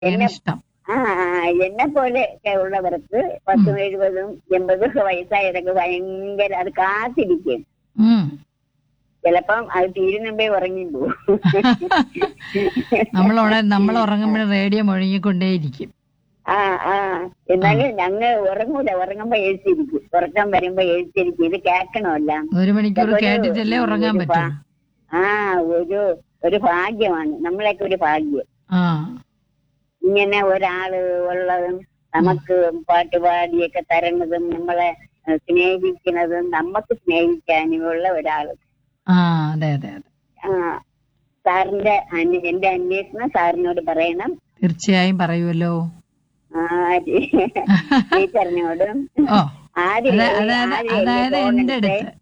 എന്നെ ഇഷ്ടം ആ ആ, എന്നെ പോലെ ഒക്കെ ഉള്ളവർക്ക് പത്തും എഴുപതും എൺപതും ഒക്കെ വയസ്സായതൊക്കെ ഭയങ്കര അത് കാത്തിരിക്കും ഉം. ചിലപ്പം അത് തീരുന്നുമ്പേ ഉറങ്ങി പോകും നമ്മൾ ഉണ- നമ്മൾ ഉറങ്ങുമ്പോൾ റേഡിയോ മുഴങ്ങിക്കൊണ്ടേയിരിക്കും ആ ആ എന്നാലും ഞങ്ങൾ ഉറങ്ങൂല ഉറങ്ങുമ്പോ എഴുത്തിരിക്കും ഉറക്കം വരുമ്പോ എഴുത്തിരിക്കും ഇത് കേൾക്കണമല്ല ഒരു മണിക്കൂർ ഇതൊക്കെ ഒരു- കേട്ടിട്ടല്ലേ ഉറങ്ങാൻ ഒരു പറ്റും ഭാ- ആ ഒരു ഒരു ഭാഗ്യമാണ് നമ്മളൊക്കെ ഒരു ഭാഗ്യം ആ ഇങ്ങനെ ഒരാള് ഉള്ളതും നമുക്ക് പാട്ട് പാടിയൊക്കെ തരണതും നമ്മളെ ഏഹ്, സ്നേഹിക്കുന്നതും നമുക്ക് സ്നേഹിക്കാനുമുള്ള ഒരാള് ആ അതെ അതെ അതെ ആ സാറിന്റെ അന്വ- എന്റെ അന്വേഷണം സാറിനോട് പറയണം തീർച്ചയായും പറയുമല്ലോ ആ ടീച്ചറിനോടും ഓ ആദ്യം അത- അതായത് അതായത് എന്റെ അടുത്ത്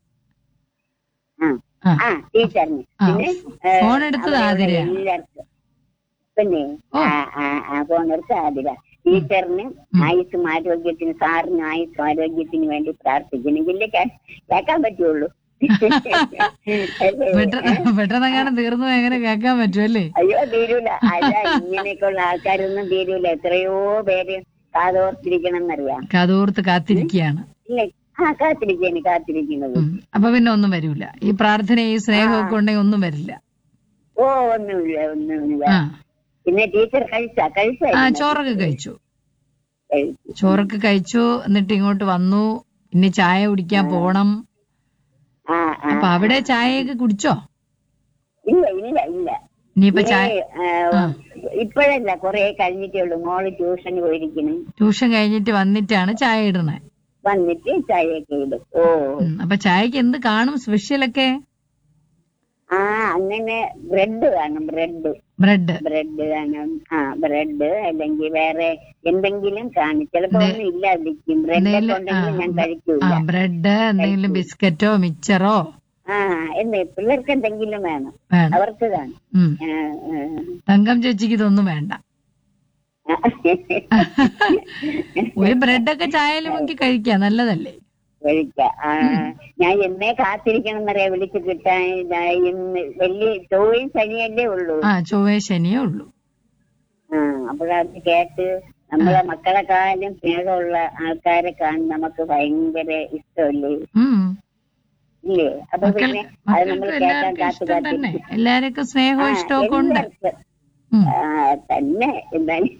ആ. ആ ടീച്ചറിന് ആ, പിന്നെ ഏഹ്, ഫോൺ എടുത്തത് അവിടെയുള്ള ആതിരയാണ്. എല്ലാവർക്കും പിന്നെ ഓ. ആ ആ ആ ഫോൺ എടുത്ത് ആതിര ടീച്ചറിന് ആയുസ്സും ആരോഗ്യത്തിന് സാറിന് ആയുസ്സും ആരോഗ്യത്തിന് വേണ്ടി പ്രാർത്ഥിക്കണമെങ്കിലേ കേ- കേൾക്കാൻ പറ്റുള്ളൂ പെട്ടെന്ന് പെട്ടെന്നെങ്ങാനും തീർന്നു എങ്ങനെ കേൾക്കാൻ പറ്റുമല്ലേ അയ്യോ തീരൂല അല്ല ഇങ്ങനെയൊക്കെയുള്ള ആൾക്കാരൊന്നും തീരൂല എത്രയോ പേര് കാതോർത്തിരിക്കണം എന്നറിയാം കതോർത്ത് കാത്തിരിക്കുകയാണ് ഇല്ല ആ കാത്തിരിക്കാണ് കാത്തിരിക്കുന്നത് ഉം. അപ്പൊ പിന്നെ ഒന്നും വരൂല ഈ പ്രാർത്ഥന ഈ സ്നേഹമൊക്കെ ഉണ്ടെങ്കിൽ ഒന്നും വരില്ല ഓ ഒന്നുമില്ല ഒന്നുമില്ല ആ പിന്നെ ടീച്ചർ കഴിച്ച കഴിച്ച ആ ചോറൊക്കെ കഴിച്ചു ചോറൊക്കെ കഴിച്ചു എന്നിട്ട് ഇങ്ങോട്ട് വന്നു പിന്നെ ചായ കുടിക്കാൻ പോണം ആ ആ അപ്പൊ അവിടെ ചായയൊക്കെ കുടിച്ചോ ഇല്ല ഇല്ല ഇല്ല ഇനിയിപ്പൊ ചായ ഏ, ഇപ്പോഴല്ല കൊറേ കഴിഞ്ഞിട്ടേ ഉള്ളൂ മോള് ട്യൂഷന് പോയിരിക്കണം ട്യൂഷൻ കഴിഞ്ഞിട്ട് വന്നിട്ടാണ് ചായ ഇടണേ വന്നിട്ട് ചായയൊക്കെ ഇടും ഓ ഉം. അപ്പൊ ചായക്ക് എന്ത് കാണും സ്പെഷ്യലൊക്കെ ആ അങ്ങനെ ബ്രെഡ് കാണും ബ്രെഡ് ബ്രെഡ് ബ്രെഡ് കാണും ആ ബ്രെഡ് അല്ലെങ്കിൽ വേറെ എന്തെങ്കിലും കാണും ചിലപ്പോ ഒന്നും ഇല്ലാതിരിക്കും ബ്രെഡ് ഒക്കെ ഉണ്ടെങ്കിൽ ഞാൻ ആ കഴിക്കൂല ബ്രെഡ് എന്തെങ്കിലും ബിസ്ക്കറ്റോ മിച്ചറോ ആ എന്ന് പിള്ളേർക്ക് എന്തെങ്കിലും വേണം വേണം അവർക്ക് കാണും ഉം. ആ, ആ. തങ്കം ചേച്ചിക്ക് ഇതൊന്നും വേണ്ട ഒരു ബ്രെഡൊക്കെ ചായയിൽ മുക്കി കഴിക്കാം നല്ലതല്ലേ വിളിക്ക ആ ഞാൻ എന്നേ കാത്തിരിക്കണം എന്നറിയാം വിളിച്ച് കിട്ടാൻ ഇതാ ഇന്ന് വലിയ ചൊവ്വയും ശനിയല്ലേ ഉള്ളൂ ആ ചൊവ്വേ ശനിയേ ഉള്ളൂ ആ അപ്പോഴത് കേട്ട് നമ്മളെ മക്കളെക്കാളും സ്നേഹമുള്ള ആൾക്കാരെ കാണാൻ നമുക്ക് ഭയങ്കര ഇഷ്ടമല്ലേ ഉം ഇല്ലേ അപ്പൊ മക്കൾ പിന്നെ അത് നമ്മൾ മക്കൾക്ക് കേൾക്കാൻ എല്ലാവർക്കും കാത്തു ഇഷ്ടം തന്നെ കാത്തിരിക്കും എല്ലാവർക്കും സ്നേഹവും ആ, ഇഷ്ടമൊക്കെ ഉണ്ട് എല്ലാവർക്കും. ഉം. ആ, തന്നെ എന്തായാലും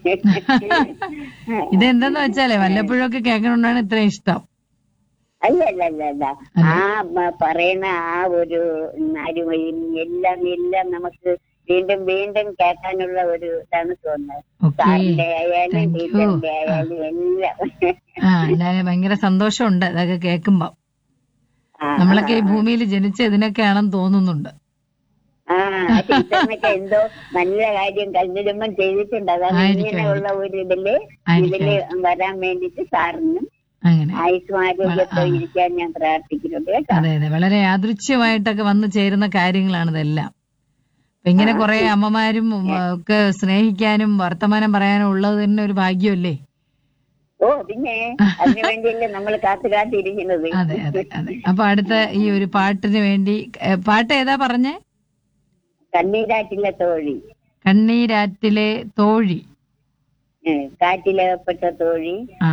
ഇതെന്തെന്ന് വെച്ചാലേ വല്ലപ്പോഴൊക്കെ കേൾക്കണോണ്ടാണ് ഇത്ര ഇഷ്ടം അല്ല അല്ല അല്ല അല്ല ആ മ- പറയുന്ന ആ ഒരു അരുമയും എല്ലാം എല്ലാം നമുക്ക് വീണ്ടും വീണ്ടും കേൾക്കാനുള്ള ഒരു ഇതാണ് തോന്നുന്നത് ഓക്കെ സാറിന്റെ ആയാലും Thank you. ടീച്ചറിന്റെ ആയാലും എല്ലാം ആ എന്നാലും ഭയങ്കര സന്തോഷമുണ്ട് അതൊക്കെ കേൾക്കുമ്പോ ആ, നമ്മളൊക്കെ ഈ ഭൂമിയിൽ ജനിച്ച ഇതിനൊക്കെയാണെന്ന് തോന്നുന്നുണ്ട് ആ ടീച്ചറിനൊക്കെ എന്തോ നല്ല കാര്യം കഴിഞ്ഞിടുമ്പം ചെയ്തിട്ടുണ്ട് അതാണ് ആയിരിക്കും, ഇങ്ങനെയുള്ള ഒരു ഇതില് ആയിരിക്കും, ഇതില് വരാൻ വേണ്ടിട്ട് സാറിനും അങ്ങനെ ആയുസ്സും ആരോഗ്യത്തോടെ ഇരിക്കാൻ ഞാൻ പ്രാർത്ഥിക്കുന്നുണ്ട് കേട്ടോ അതെ അതെ വളരെ യാദൃച്ഛ്യമായിട്ടൊക്കെ വന്നു ചേരുന്ന കാര്യങ്ങളാണ് ഇതെല്ലാം അപ്പൊ ഇങ്ങനെ കുറെ അമ്മമാരും ഉം, ഒക്കെ സ്നേഹിക്കാനും വർത്തമാനം പറയാനും ഉള്ളത് തന്നെ ഒരു ഭാഗ്യമല്ലേ ഓ പിന്നെ അതിനു വേണ്ടിയല്ലേ നമ്മൾ കാത്തു കാത്തിരിക്കുന്നത് അതെ അതെ അതെ അപ്പൊ അടുത്ത ഈ ഒരു പാട്ടിന് വേണ്ടി ഏ, പാട്ട് ഏതാ പറഞ്ഞേ കണ്ണീരാറ്റിലെ തോഴി കണ്ണീരാറ്റിലെ തോഴി ഏ, കാറ്റിലകപ്പെട്ട തോഴി ആ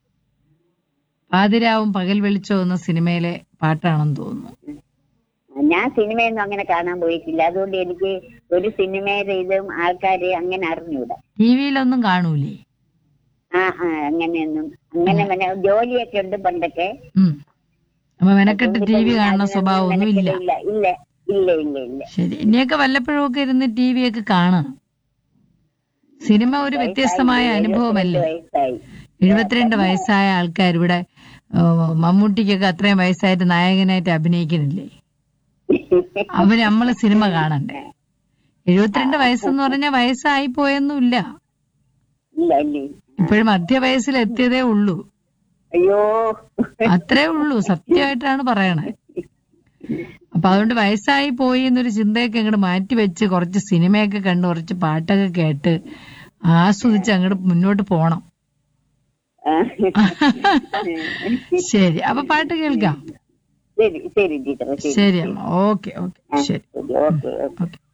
പാതിരാവും പകൽ വെളിച്ചവും എന്ന സിനിമയിലെ പാട്ടാണെന്ന് തോന്നുന്നു ഞാൻ സിനിമയൊന്നും അങ്ങനെ കാണാൻ പോയിട്ടില്ല അതുകൊണ്ട് എനിക്ക് ഒരു സിനിമയുടെ ഇതും ആൾക്കാരെ അങ്ങനെ അറിഞ്ഞൂടാ ടി വിയിലൊന്നും കാണൂലേ ആ ആ അങ്ങനെയൊന്നും അങ്ങനെ പിന്നെ ജോലിയൊക്കെ ഉണ്ട് പണ്ടൊക്കെ ഉം അപ്പൊ മെനക്കെട്ട് ടി വി കാണുന്ന അതിനൊന്നും സ്വഭാവം ഒന്നും ഇല്ല മെനക്കെടില്ല. ഇല്ല ഇല്ല ഇല്ല ഇല്ല ശരി ഇനിയൊക്കെ വല്ലപ്പോഴും ഒക്കെ ഇരുന്ന് ടി വി ഒക്കെ കാണാം സിനിമ ഒരു വ്യത്യസ്തമായ അനുഭവമല്ലേ വയസ്സായി എഴുപത്തിരണ്ട് വയസ്സായ ആൾക്കാർ ഇവിടെ ആ, മമ്മൂട്ടിക്കൊക്കെ അത്രയും വയസ്സായിട്ട് നായകനായിട്ട് അഭിനയിക്കുന്നില്ലേ അവര് നമ്മള് സിനിമ കാണണ്ടേ എഴുപത്തിരണ്ട് വയസ്സെന്ന് പറഞ്ഞാൽ വയസ്സായി പോയൊന്നുമില്ല ഇല്ല ഇല്ലേ ഇപ്പോഴും മധ്യവയസ്സിൽ എത്തിയതേ ഉള്ളൂ അയ്യോ അത്രേ ഉള്ളൂ സത്യമായിട്ടാണ് പറയണേ അപ്പൊ അതുകൊണ്ട് വയസ്സായി പോയി എന്നൊരു ചിന്തയൊക്കെ അങ്ങോട്ട് മാറ്റി വെച്ച് കുറച്ച് സിനിമയൊക്കെ കണ്ട് കുറച്ച് പാട്ടൊക്കെ കേട്ട് ആസ്വദിച്ച് അങ്ങോട്ട് മുന്നോട്ട് പോണം ആ. ശരി അപ്പൊ പാട്ട് കേൾക്കാം ശരി ശരി ടീച്ചറെ ശരി ശരി അമ്മ ഓക്കെ ഓക്കെ ശരി ശരി ഓക്കെ ഓക്കെ ഓക്കെ